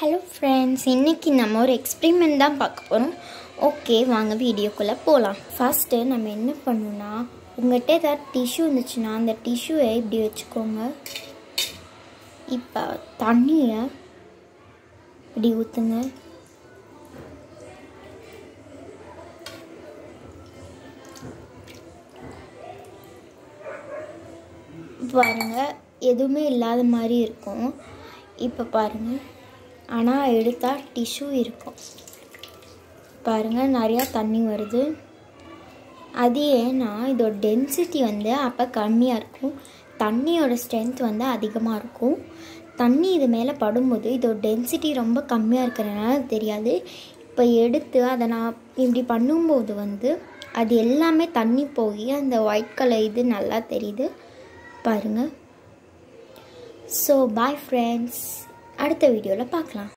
hello friends இன்றைக்கி நம்ம ஒரு எக்ஸ்பிரிமெண்ட் தான் பார்க்க போகிறோம் ஓகே வாங்க வீடியோக்குள்ளே போகலாம் ஃபஸ்ட்டு நம்ம என்ன பண்ணணும்னா உங்கள்கிட்ட ஏதாவது டிஷ்யூ இருந்துச்சுன்னா அந்த டிஷ்யூவை இப்படி வச்சுக்கோங்க இப்போ தண்ணியை இப்படி ஊற்றுங்க பாருங்கள் எதுவுமே இல்லாத மாதிரி இருக்கும் இப்போ பாருங்கள் ஆனால் எடுத்தால் டிஷ்யூ இருக்கும் பாருங்கள் நிறையா தண்ணி வருது அது ஏன்னா இதோட டென்சிட்டி வந்து அப்போ கம்மியாக இருக்கும் தண்ணியோட ஸ்ட்ரென்த் வந்து அதிகமாக இருக்கும் தண்ணி இது மேலே படும்போது இதோட டென்சிட்டி ரொம்ப கம்மியாக இருக்கிறதுனால அது தெரியாது இப்போ எடுத்து அதை நான் இப்படி பண்ணும்போது வந்து அது எல்லாமே தண்ணி போய் அந்த ஒயிட் கலர் இது நல்லா தெரியுது பாருங்கள் ஸோ பாய் ஃப்ரெண்ட்ஸ் அடுத்த வீடியோவில் பார்க்கலாம்